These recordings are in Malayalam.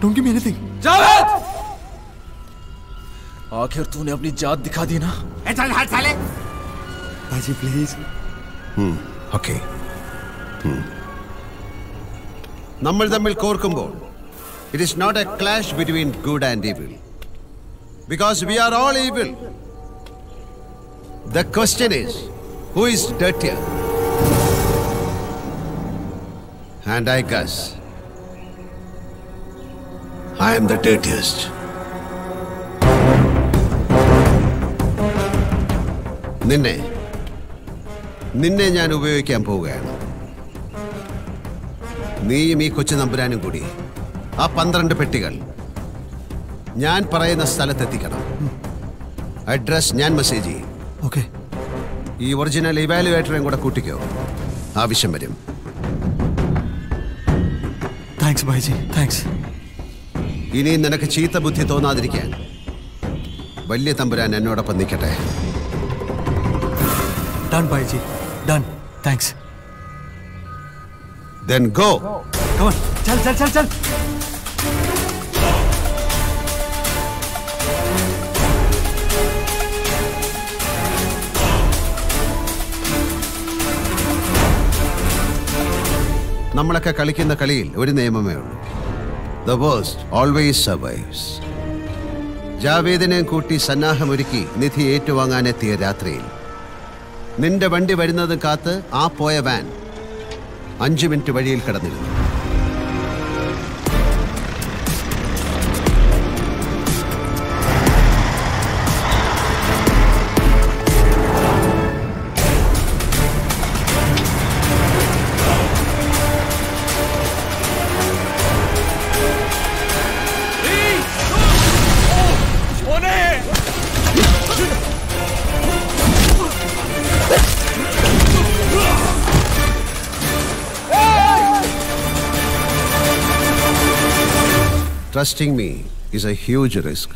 Don't give me anything Javed आखिर तूने अपनी जात दिखा दी ना चल हाथ साले बाजी प्लीज ഓക്കെ നമ്മൾ തമ്മിൽ കോർക്കുമ്പോൾ it is not a clash between good and evil because we are all evil the question is who is dirtier and I guess I am the dirtiest നിന്നെ നിന്നെ ഞാൻ ഉപയോഗിക്കാൻ പോവുകയാണ് നീയും ഈ കൊച്ചു നമ്പുരാനും കൂടി ആ പന്ത്രണ്ട് പെട്ടികൾ ഞാൻ പറയുന്ന സ്ഥലത്തെത്തിക്കണം അഡ്രസ് ഞാൻ മെസ്സേജ് ചെയ്യും ഓക്കെ ഈ ഒറിജിനൽ ഇവാലുവേറ്ററേയും കൂടെ കൂട്ടിക്കോ ആവശ്യം വരും താങ്ക്സ് ബാജി താങ്ക്സ് ഇനി നിനക്ക് ചീത്ത ബുദ്ധി തോന്നാതിരിക്കാൻ വലിയ തമ്പുരാൻ എന്നോടൊപ്പം നിൽക്കട്ടെ डन बाजी done thanks then go come on चल चल चल चल നമ്മളൊക്കെ കളിക്കുന്ന കളിയിൽ ഒരു നിയമമേ ഉള്ളൂ ദ വേഴ്സ്റ്റ് ഓൾവേസ് സർവൈവ്സ് ജാവേദിനെ കൂട്ടി സന്നാഹമൊരുക്കി നിധി ഏറ്റുവാങ്ങാനെത്തിയ രാത്രിയിൽ നിന്റെ വണ്ടി വരുന്നത് കാത്ത് ആ പോയ വാൻ അഞ്ചു മിനിറ്റ് വഴിയിൽ കിടന്നിരുന്നു Trusting me is a huge risk.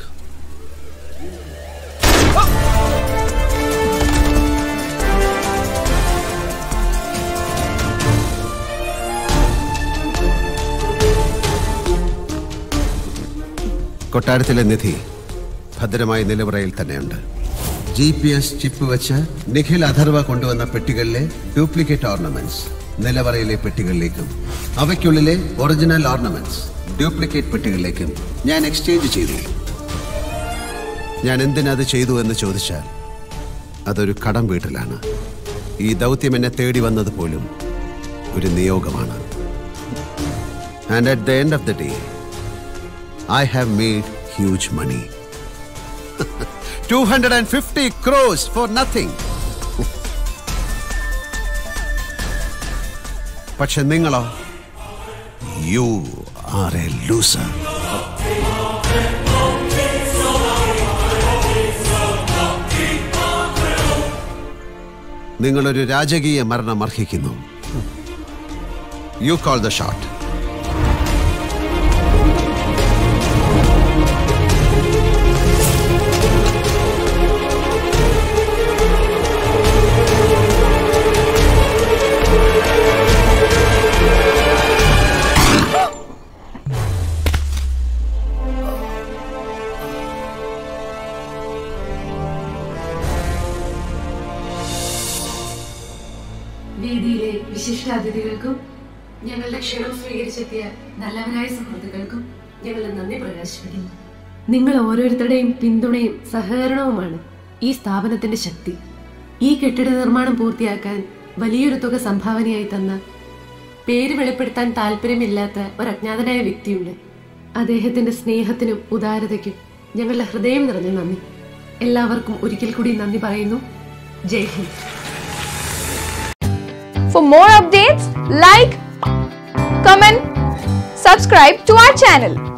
കൊട്ടാരത്തിലെ നിധി ഭദ്രമായി നിലവറയിൽ തന്നെയുണ്ട് ജി പി എസ് ചിപ്പ് വെച്ച് നിഖിൽ അഥർവ കൊണ്ടുവന്ന പെട്ടികളിലെ ഡ്യൂപ്ലിക്കേറ്റ് ഓർണമെന്റ്സ് നിലവറയിലെ പെട്ടികളിലേക്കും അവയ്ക്കുള്ളിലെ ഒറിജിനൽ ഓർണമെന്റ്സ് ഡ്യൂപ്ലിക്കേറ്റ് പെട്ടികളിലേക്കും ഞാൻ എക്സ്ചേഞ്ച് ചെയ്തു ഞാൻ എന്തിനത് ചെയ്തു എന്ന് ചോദിച്ചാൽ അതൊരു കടം വീട്ടിലാണ് ഈ ദൗത്യം എന്നെ തേടി വന്നത് പോലും ഒരു നിയോഗമാണ് and at the end of the day I have made huge money two hundred and fifty crores for nothing പക്ഷെ നിങ്ങളോ യു ആർ എ ലൂസർ നിങ്ങളൊരു രാജകീയ മരണം അർഹിക്കുന്നു യു കോൾ ദ ഷോട്ട് വേദിയിലെ വിശിഷ്ടാതിഥികൾക്കും ഞങ്ങളുടെ ക്ഷണം സ്വീകരിച്ചെത്തിയ നല്ലവരായ സുഹൃത്തുക്കൾക്കും ഞങ്ങളുടെ നന്ദി പ്രകാശിപ്പിക്കുന്നു നിങ്ങൾ ഓരോരുത്തരുടെയും പിന്തുണയും സഹകരണവുമാണ് ഈ സ്ഥാപനത്തിന്റെ ശക്തി ഈ കെട്ടിട നിർമ്മാണം പൂർത്തിയാക്കാൻ വലിയൊരു തുക സംഭാവനയായി തന്ന പേര് വെളിപ്പെടുത്താൻ താല്പര്യമില്ലാത്ത ഒരു അജ്ഞാതനായ വ്യക്തിയുണ്ട് അദ്ദേഹത്തിന്റെ സ്നേഹത്തിനും ഉദാരതയ്ക്കും ഞങ്ങളുടെ ഹൃദയം നിറഞ്ഞ നന്ദി എല്ലാവർക്കും ഒരിക്കൽ കൂടി നന്ദി പറയുന്നു ജയ് Hind For more updates, like, comment, subscribe to our channel.